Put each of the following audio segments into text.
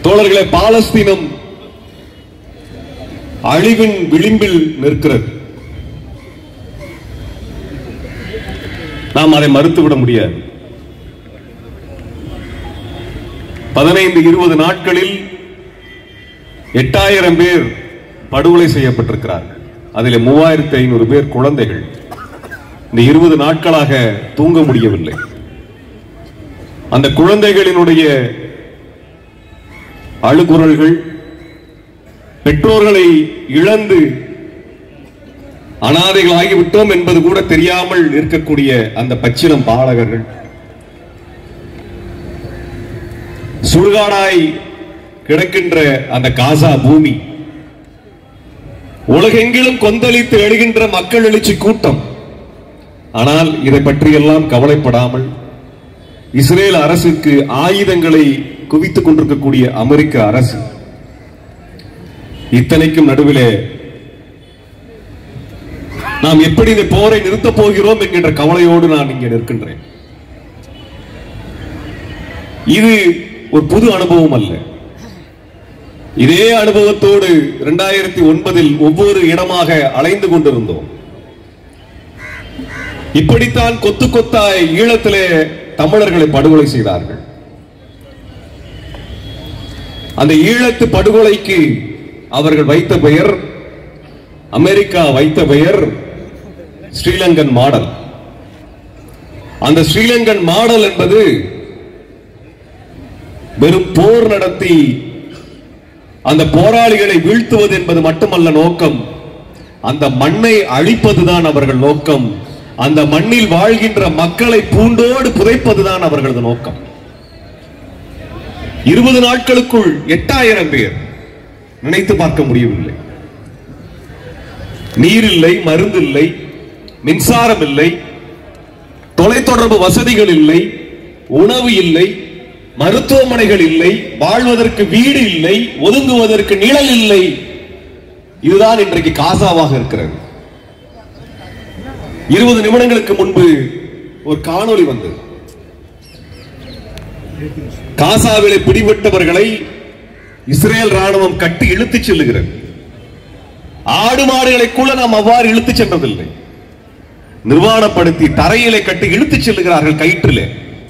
தோழர்களே பாலஸ்தீனம் அழிவின் விளிம்பில் நிற்கிறது நாம் அதை மறுத்துவிட முடியாது பதினைந்து இருபது நாட்களில் எட்டாயிரம் பேர் படுகொலை செய்யப்பட்டிருக்கிறார்கள் அதில் மூவாயிரத்தி ஐநூறு பேர் குழந்தைகள் இந்த இருபது நாட்களாக தூங்க முடியவில்லை அந்த குழந்தைகளினுடைய அழுகுரல்கள் பெற்றோர்களை இழந்து அனாதைகள் ஆகிவிட்டோம் என்பது கூட தெரியாமல் இருக்கக்கூடிய அந்த பச்சிலம் பாலகர்கள் சுடுகாடாய் கிடக்கின்ற அந்த காசா பூமி உலகெங்கிலும் கொந்தளித்து எழுகின்ற மக்கள் எழுச்சி கூட்டம் ஆனால் இதை பற்றியெல்லாம் கவலைப்படாமல் இஸ்ரேல் அரசுக்கு ஆயுதங்களை குவித்துக் கொண்டிருக்கக்கூடிய அமெரிக்க அரசு இத்தனைக்கும் நடுவிலே நாம் எப்படி இந்த போரை நிறுத்தப் போகிறோம் என்கின்ற கவலையோடு நான் இங்கே நிற்கின்றேன் இது ஒரு புது அனுபவம் அல்ல இதே அனுபவத்தோடு இரண்டாயிரத்தி ஒன்பதில் ஒவ்வொரு இடமாக அலைந்து கொண்டிருந்தோம் இப்படித்தான் கொத்து கொத்தாய் ஈழத்திலே தமிழர்களை படுகொலை செய்தார்கள் அந்த ஈழத்து படுகொலைக்கு அவர்கள் வைத்த பெயர் அமெரிக்கா வைத்த பெயர் ஸ்ரீலங்கன் மாடல் அந்த ஸ்ரீலங்கன் மாடல் என்பது வெறும் போர் நடத்தி அந்த போராளிகளை வீழ்த்துவது என்பது மட்டுமல்ல நோக்கம் அந்த மண்ணை அழிப்பதுதான் அவர்கள் நோக்கம் அந்த மண்ணில் வாழ்கின்ற மக்களை பூண்டோடு புதைப்பதுதான் அவர்களது நோக்கம் இருபது நாட்களுக்குள் எட்டாயிரம் பேர் நினைத்து பார்க்க முடியவில்லை நீர் இல்லை மருந்து இல்லை மின்சாரம் இல்லை தொலைத்தொடர்பு வசதிகள் இல்லை உணவு இல்லை மருத்துவமனைகள் இல்லை வாழ்வதற்கு வீடு இல்லை ஒதுங்குவதற்கு நிழல் இல்லை இதுதான் இன்றைக்கு காசாவாக இருக்கிறது இருபது நிமிடங்களுக்கு முன்பு ஒரு காணொளி வந்தது காசாவிலே பிடிபட்டவர்களை இஸ்ரேல் ராணுவம் கட்டி இழுத்துச் செல்லுகிறது ஆடு மாடுகளை கூட நாம் அவ்வாறு இழுத்துச் சென்றதில்லை நிர்வாணப்படுத்தி தரையிலே கட்டி இழுத்துச் செல்லுகிறார்கள் கயிற்றிலே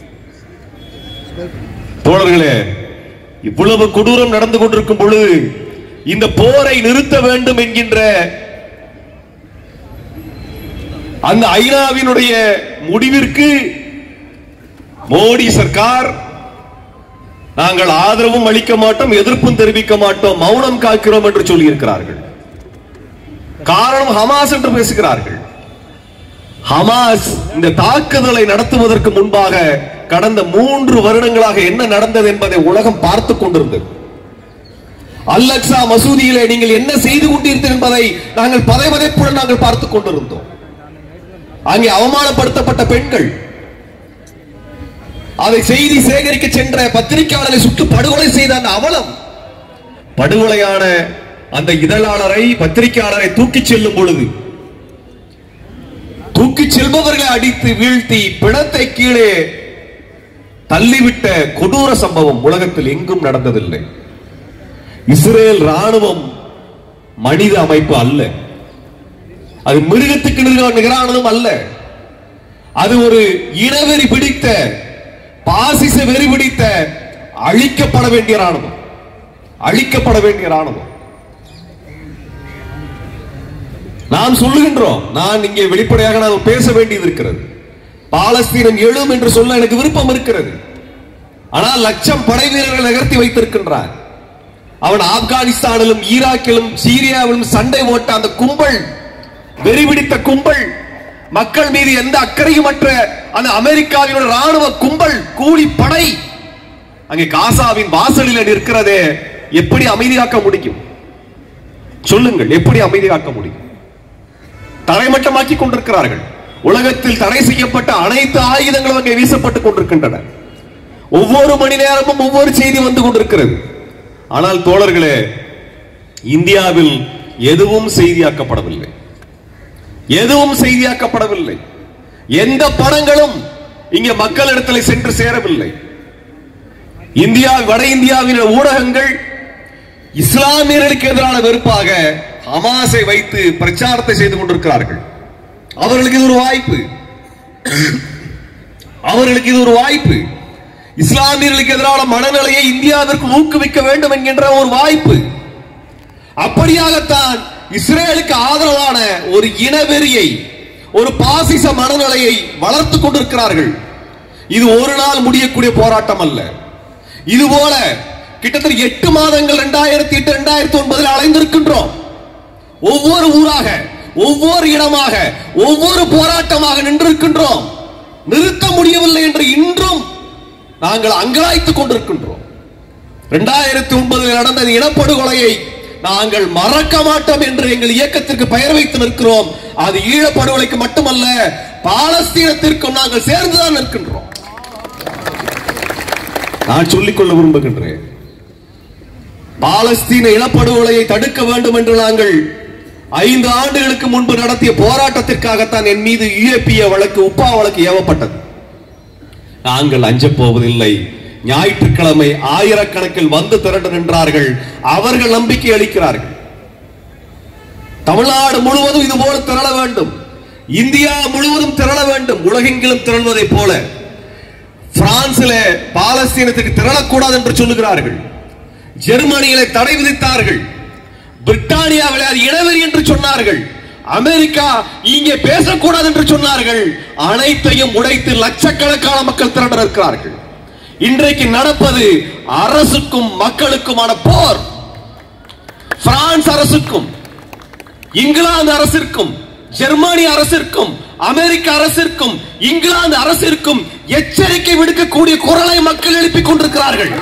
தோழர்களே இவ்வளவு கொடூரம் நடந்து கொண்டிருக்கும் பொழுது இந்த போரை நிறுத்த வேண்டும் என்கின்ற அந்த ஐநாவினுடைய முடிவிற்கு மோடி சர்க்கார் நாங்கள் ஆதரவும் அளிக்க மாட்டோம் எதிர்ப்பும் தெரிவிக்க மாட்டோம் மௌனம் காக்கிறோம் என்று சொல்லி இருக்கிறார்கள் காரணம் ஹமாஸ் என்று பேசுகிறார்கள் ஹமாஸ் இந்த தாக்குதலை நடத்துவதற்கு முன்பாக கடந்த மூன்று வருடங்களாக என்ன நடந்தது என்பதை உலகம் பார்த்துக் கொண்டிருந்தது அல்லக்ஸா மசூதியிலே நீங்கள் என்ன செய்து கொண்டீர்கள் என்பதை நாங்கள் பதைபதைப்புடன் நாங்கள் பார்த்துக் கொண்டிருந்தோம் அங்கே அவமானப்படுத்தப்பட்ட பெண்கள் அதை செய்தி சேகரிக்க சென்ற பத்திரிகையாளரை சுட்டு படுகொலை செய்த அந்த அவலம் படுகொலையான அந்த இதழாளரை பத்திரிகையாளரை தூக்கிச் செல்லும் பொழுது தூக்கிச் செல்பவர்களை அடித்து வீழ்த்தி பிணத்தை கீழே தள்ளிவிட்ட கொடூர சம்பவம் உலகத்தில் எங்கும் நடந்ததில்லை இஸ்ரேல் ராணுவம் மனித அமைப்பு அல்ல அது மிருகத்துக்கு நிகர- நிகரானதும் அல்ல அது ஒரு இனவெறி பிடித்த பாசிச வெறி பிடித்த அழிக்கப்பட வேண்டிய ராணுவம் அழிக்கப்பட வேண்டிய ராணுவம் நாம் சொல்லுகின்றோம் நான் இங்கே வெளிப்படையாக நான் பேச வேண்டியது இருக்கிறது பாலஸ்தீனம் எழும் என்று சொல்ல எனக்கு விருப்பம் இருக்கிறது ஆனால் லட்சம் படை வீரர்கள் நகர்த்தி வைத்திருக்கின்றார் அவன் ஆப்கானிஸ்தானிலும் ஈராக்கிலும் சீரியாவிலும் சண்டை ஓட்ட அந்த கும்பல் வெறி பிடித்த கும்பல் மக்கள் மீது எந்த அக்கறையும் அற்ற அந்த அமெரிக்காவினுடைய ராணுவ கும்பல் கூலி படை அங்கே காசாவின் வாசலில் நிற்கிறதே எப்படி அமைதியாக்க முடியும் சொல்லுங்கள் எப்படி அமைதியாக்க முடியும் தரைமட்டமாக்கி கொண்டிருக்கிறார்கள் உலகத்தில் தடை செய்யப்பட்ட அனைத்து ஆயுதங்களும் அங்கே வீசப்பட்டுக் கொண்டிருக்கின்றன ஒவ்வொரு மணி நேரமும் ஒவ்வொரு செய்தி வந்து கொண்டிருக்கிறது ஆனால் தோழர்களே இந்தியாவில் எதுவும் செய்தியாக்கப்படவில்லை எதுவும் செய்தியாக்கப்படவில்லை எந்த படங்களும் இங்கே மக்களிடத்தில் சென்று சேரவில்லை இந்தியா வட இந்தியாவின் ஊடகங்கள் இஸ்லாமியர்களுக்கு எதிரான வெறுப்பாக ஹமாஸை வைத்து பிரச்சாரத்தை செய்து கொண்டிருக்கிறார்கள் அவர்களுக்கு இது ஒரு வாய்ப்பு அவர்களுக்கு இது ஒரு வாய்ப்பு இஸ்லாமியர்களுக்கு எதிரான மனநிலையை இந்தியாவிற்கு ஊக்குவிக்க வேண்டும் என்கின்ற ஒரு வாய்ப்பு அப்படியாகத்தான் இஸ்ரேலுக்கு ஆதரவான ஒரு இனவெறியை ஒரு பாசிச மனநிலையை வளர்த்துக் கொண்டிருக்கிறார்கள் இது ஒரு நாள் முடியக்கூடிய போராட்டம் அல்ல இது போல கிட்டத்தட்ட எட்டு மாதங்கள் இரண்டாயிரத்தி எட்டு இரண்டாயிரத்தி ஒன்பதில் அலைந்திருக்கின்றோம் ஒவ்வொரு ஊராக ஒவ்வொரு இடமாக ஒவ்வொரு போராட்டமாக நின்றிருக்கின்றோம் நிறுத்த முடியவில்லை என்று இன்றும் நாங்கள் அங்கலாய்த்துக் கொண்டிருக்கின்றோம் இரண்டாயிரத்தி ஒன்பதில் நடந்த இந்த இனப்படுகொலையை நாங்கள் மறக்க மாட்டோம் என்று எங்கள் இயக்கத்திற்கு பெயர் வைத்து நிற்கிறோம் அது ஈழப்படுகொலைக்கு மட்டுமல்ல பாலஸ்தீனத்திற்கும் நாங்கள் சேர்ந்துதான் நிற்கின்றோம் நான் சொல்லிக்கொள்ள விரும்புகின்றேன் பாலஸ்தீன இனப்படுகொலையை தடுக்க வேண்டும் என்று நாங்கள் ஐந்து ஆண்டுகளுக்கு முன்பு நடத்திய போராட்டத்திற்காகத்தான் என் மீது யுஏபிஏ வழக்கு உப்பா வழக்கு ஏவப்பட்டது நாங்கள் அஞ்சப் போவதில்லை ஞாயிற்றுக்கிழமை ஆயிரக்கணக்கில் வந்து திரண்டு நின்றார்கள் அவர்கள் நம்பிக்கை அளிக்கிறார்கள் தமிழ்நாடு முழுவதும் இது போல திரள வேண்டும் இந்தியா முழுவதும் திரள வேண்டும் உலகெங்கிலும் திரள்வதைப் போல பிரான்சில பாலஸ்தீனத்துக்கு திரளக்கூடாது என்று சொல்லுகிறார்கள் ஜெர்மனியிலே தடை விதித்தார்கள் பிரிட்டானியாவில் அது இனவெறி என்று சொன்னார்கள் அமெரிக்கா இங்கே பேசக்கூடாது என்று சொன்னார்கள் அனைத்தையும் உடைத்து லட்சக்கணக்கான மக்கள் திரண்ட இருக்கிறார்கள் இன்றைக்கு நடப்பது அரசுக்கும் மக்களுக்குமான போர் பிரான்ஸ் அரசுக்கும் இங்கிலாந்து அரசிற்கும் ஜெர்மனி அரசிற்கும் அமெரிக்க அரசிற்கும் இங்கிலாந்து அரசிற்கும் எச்சரிக்கை விடுக்கக்கூடிய குரலை மக்கள் எழுப்பிக் கொண்டிருக்கிறார்கள்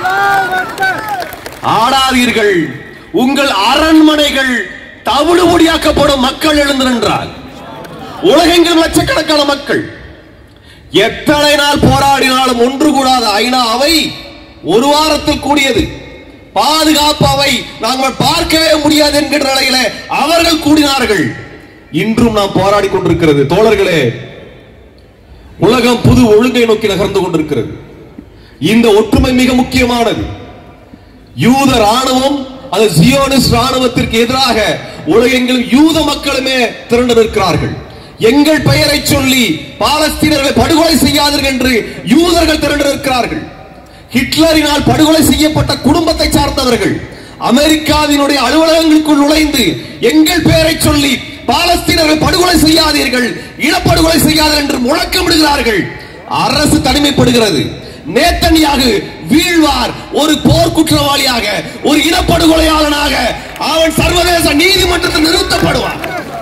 ஆடாதீர்கள் உங்கள் அரண்மனைகள் தவிடுபொடியாக்கப்படும் மக்கள் எழுந்து நின்றால் உலகெங்கிலும் லட்சக்கணக்கான மக்கள் எத்தனை நாள் போராடினாலும் ஒன்று கூடாத ஐநா அவை ஒரு வாரத்தில் கூடியது பாதுகாப்பு அவை நாங்கள் பார்க்கவே முடியாது என்கிற நிலையில அவர்கள் கூடினார்கள் இன்றும் நாம் போராடி கொண்டிருக்கிறது தோழர்களே உலகம் புது ஒழுங்கை நோக்கி நகர்ந்து கொண்டிருக்கிறது இந்த ஒற்றுமை மிக முக்கியமானது யூத ராணுவம் அது ஜியோனிஸ்ட் ராணுவத்திற்கு எதிராக உலகெங்கிலும் யூத மக்களுமே திரண்டு நிற்கிறார்கள் எங்கள் பெயரை சொல்லி பாலஸ்தீனர்களை படுகொலை செய்யாதீர்கள் என்று யூதர்கள் திரண்டு நிற்கிறார்கள் ஹிட்லரினால் படுகொலை செய்யப்பட்ட குடும்பத்தை சார்ந்தவர்கள் அமெரிக்காவினுடைய அலுவலகங்களுக்குள் நுழைந்து எங்கள் பெயரை சொல்லி பாலஸ்தீனர்கள் படுகொலை செய்யாதீர்கள் இனப்படுகொலை செய்யாதீர்கள் என்று முழக்கமிடுகிறார்கள் அரசு தனிமைப்படுகிறது நேத்தனியாக வீழ்வார் ஒரு போர் குற்றவாளியாக ஒரு இனப்படுகொலையாளனாக அவன் சர்வதேச நீதிமன்றத்தில் நிறுத்தப்படுவான்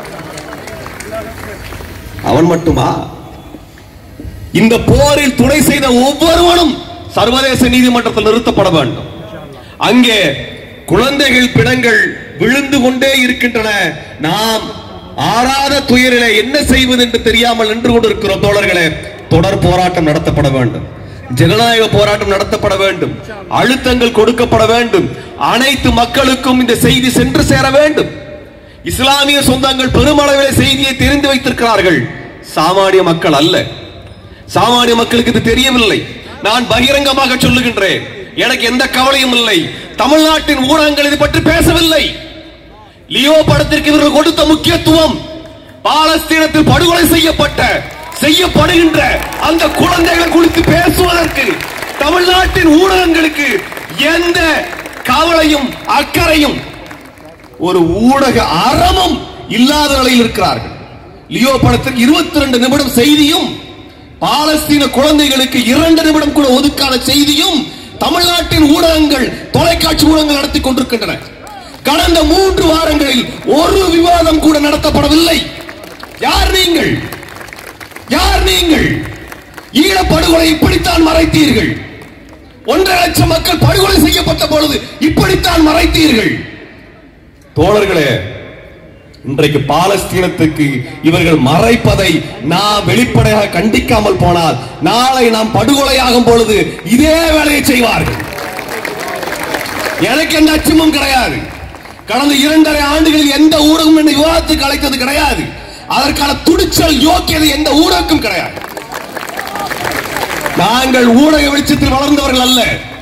அவன் மட்டுமா இந்த போரில் துணை செய்த ஒவ்வொருவனும் சர்வதேச நீதிமன்றத்தில் நிறுத்தப்பட வேண்டும் அங்கே குழந்தைகள் பிணங்கள் விழுந்து கொண்டே இருக்கின்றன நாம் ஆறாத துயரிலே என்ன செய்வது என்று தெரியாமல் நின்று கொண்டிருக்கிறோம் தோழர்களே தொடர் போராட்டம் நடத்தப்பட வேண்டும் ஜனநாயக போராட்டம் நடத்தப்பட வேண்டும் அழுத்தங்கள் கொடுக்கப்பட வேண்டும் அனைத்து மக்களுக்கும் இந்த செய்தி சென்று சேர வேண்டும் இஸ்லாமிய சொந்தங்கள் பெருமளவில் செய்தியை தெரிந்து வைத்திருக்கிறார்கள் சாமானிய மக்கள் அல்ல சாமானிய மக்களுக்கு இது தெரியவில்லை நான் பகிரங்கமாக சொல்லுகின்றேன் எனக்கு எந்த கவலையும் இல்லை தமிழ்நாட்டின் ஊடகங்கள் இது பற்றி பேசவில்லை லியோ படத்திற்கு இவர்கள் கொடுத்த முக்கியத்துவம் பாலஸ்தீனத்தில் படுகொலை செய்யப்பட்ட செய்யப்படுகின்ற அந்த குழந்தைகள் குறித்து பேசுவதற்கு தமிழ்நாட்டின் ஊடகங்களுக்கு எந்த கவலையும் அக்கறையும் ஒரு ஊடக அறமும் இல்லாத நிலையில் இருக்கிறார்கள் லியோ படத்திற்கு இருபத்தி ரெண்டு நிமிடம் செய்தியும் பாலஸ்தீன குழந்தைகளுக்கு இரண்டு நிமிடம் கூட ஒதுக்காத செய்தியும் தமிழ்நாட்டின் ஊடகங்கள் தொலைக்காட்சி ஊடகங்கள் நடத்தி கொண்டிருக்கின்றன கடந்த மூன்று வாரங்களில் ஒரு விவாதம் கூட நடத்தப்படவில்லை யார் நீங்கள் யார் நீங்கள் ஈழப்படுகொலை இப்படித்தான் மறைத்தீர்கள் ஒன்றரை லட்சம் மக்கள் படுகொலை செய்யப்பட்ட பொழுது இப்படித்தான் மறைத்தீர்கள் தோழர்களே இன்றைக்கு பாலஸ்தீனத்துக்கு இவர்கள் மறைப்பதை நாம் வெளிப்படையாக கண்டிக்காமல் போனால் நாளை நாம் படுகொலையாகும் பொழுது இதே வேலையை செய்வார்கள் எனக்கு எந்த அச்சமும் கிடையாது கடந்த இரண்டரை ஆண்டுகளில் எந்த ஊடகம் என்னை விவாதத்துக்கு அழைத்தது கிடையாது அதற்கான துடிச்சல் யோக்கியது எந்த ஊடகம் கிடையாது நாங்கள் ஊடக வெளிச்சத்தில் வளர்ந்தவர்கள் அல்ல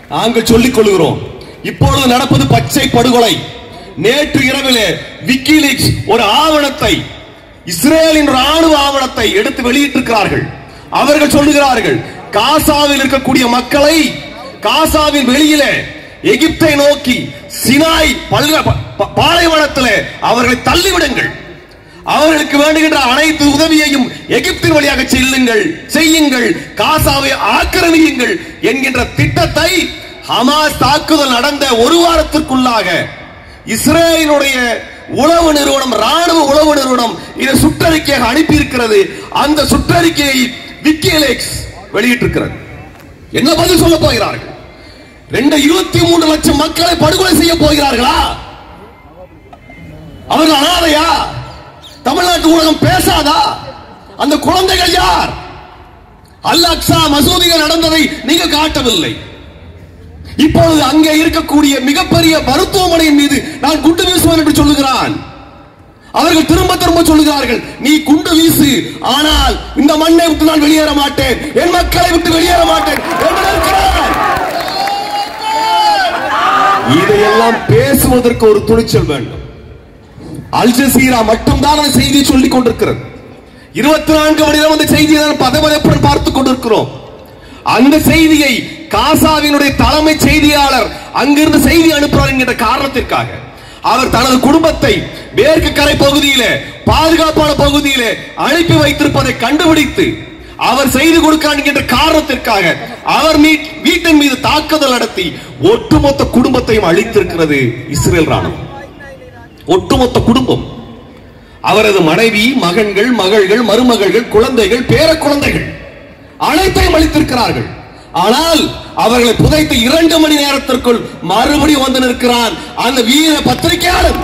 நாங்கள் சொல்லிக் கொள்கிறோம் இப்பொழுது நடப்பது பச்சை படுகொலை நேற்று இரவிலே விக்கிலீக்ஸ் ஒரு ஆவணத்தை இஸ்ரேலின் ராணுவ ஆவணத்தை எடுத்து வெளியிட்டிருக்கிறார்கள் அவர்கள் சொல்லுகிறார்கள் காசாவில் இருக்கக்கூடிய மக்களை காசாவின் வெளியிலே எகிப்தை நோக்கி சினாய் பல்க ப- பாலைவனத்திலே அவர்களை தள்ளிவிடுங்கள் அவர்களுக்கு வேண்டுகின்ற அனைத்து உதவியையும் எகிப்தின் வழியாக செல்லுங்கள் செய்யுங்கள் காசாவை ஆக்கிரமியுங்கள் என்கின்ற திட்டத்தை ஹமாஸ் தாக்குதல் நடந்த ஒரு வாரத்திற்குள்ளாக இஸ்ரேலினுடைய உளவு நிறுவனம் ராணுவ உளவு நிறுவனம் இதை சுற்றறிக்கையாக அனுப்பி இருக்கிறது அந்த சுற்றறிக்கையை விக்கிலேக்ஸ் வெளியிட்டிருக்கிறது என்ன பதில் சொல்ல போகிறார்கள் ரெண்டு இருபத்தி மூன்று லட்சம் மக்களை படுகொலை செய்ய போகிறார்களா அவர்கள் அனாதையா தமிழ்நாட்டு ஊடகம் பேசாதா அந்த குழந்தைகள் யார் அல் அக்ஸா மசூதிகள் நடந்ததை நீங்க காட்டவில்லை இப்பொழுது அங்கே இருக்கக்கூடிய மிகப்பெரிய மருத்துவமனையின் மீது நான் குண்டு வீசுவேன் என்று சொல்லுகிறான் அவர்கள் திரும்ப திரும்ப சொல்லுகிறார்கள் நீ குண்டு வீசு ஆனால் இந்த மண்ணை விட்டு நான் வெளியேற மாட்டேன் என் மக்களை விட்டு வெளியேற மாட்டேன் என்று நிற்கிறான். இதையெல்லாம் பேசுவதற்கு ஒரு துணிச்சல் வேண்டும் அல் ஜசீரா மட்டும்தான் அந்த செய்தியை சொல்லிக் கொண்டிருக்கிறது இருபத்தி நான்கு மணி நேரம் அந்த செய்தியை தான் பதபதப்புடன் பார்த்துக் கொண்டிருக்கிறோம் அந்த செய்தியை காசாவினுடைய தலைமை செய்தியாளர் அங்கிருந்து செய்தி அனுப்புறார் என்கிற காரணத்திற்காக அவர் தனது குடும்பத்தை மேற்கு கரை பகுதியிலே பாதுகாப்பான பகுதியிலே அனுப்பி வைத்திருப்பதை கண்டுபிடித்து அவர் செய்து கொடுக்கிறார் என்கின்ற காரணத்திற்காக அவர் மீட்- வீட்டின் மீது தாக்குதல் நடத்தி ஒட்டுமொத்த குடும்பத்தையும் அழித்திருக்கிறது இஸ்ரேல் ராணுவம் ஒட்டுமொத்த குடும்பம் அவரது மனைவி மகன்கள் மகள்கள் மருமகள்கள் குழந்தைகள் பேர குழந்தைகள் அனைத்தையும் அளித்திருக்கிறார்கள் ஆனால் அவர்களை புதைத்து இரண்டு மணி நேரத்திற்குள் மறுபடியும் வந்து நிற்கிறான் அந்த வீர பத்திரிகையாளர்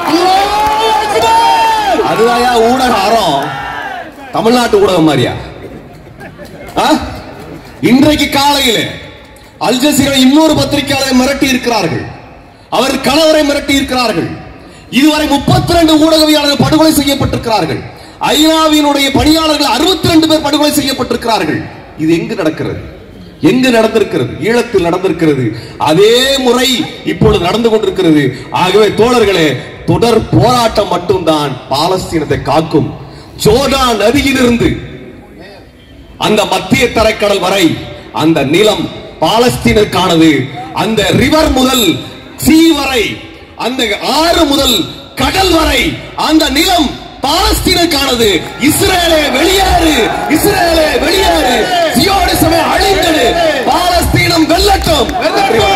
அதுதாயா ஊடக அறம் தமிழ்நாட்டு ஊடகம் மாதிரியா ஆ? இன்றைக்கு காலையிலே அல் ஜசீரா இன்னொரு பத்திரிகையாளரை மிரட்டி இருக்கிறார்கள் அவர் கணவரை மிரட்டி இருக்கிறார்கள் இதுவரை 32 ஊடகவியாளர்கள் படுகொலை செய்யப்பட்டிருக்கிறார்கள் ஐநாவினுடைய பணியாளர்கள் 62 பேர் படுகொலை செய்யப்பட்டிருக்கிறார்கள் இது எங்கு நடக்கிறது எங்கு நடந்திருக்கிறது ஈழத்தில் நடந்திருக்கிறது அதே முறை இப்பொழுது நடந்து கொண்டிருக்கிறது ஆகவே தோழர்களே தொடர் போராட்டம் மட்டும்தான் பாலஸ்தீனத்தை காக்கும் ஜோர்டான் நதியிலிருந்து அந்த மத்திய தரைக்கடல் வரை அந்த நிலம் பாலஸ்தீனுக்கானது அந்த ரிவர் முதல் சீ வரை அந்த ஆறு முதல் கடல் வரை அந்த நிலம் பாலஸ்தீனுக்கானது இஸ்ரேலே வெளியேறு இஸ்ரேலே வெளியேறு சியோனிசமே அழிந்தது பாலஸ்தீனம் வெல்லட்டும் வெற்றி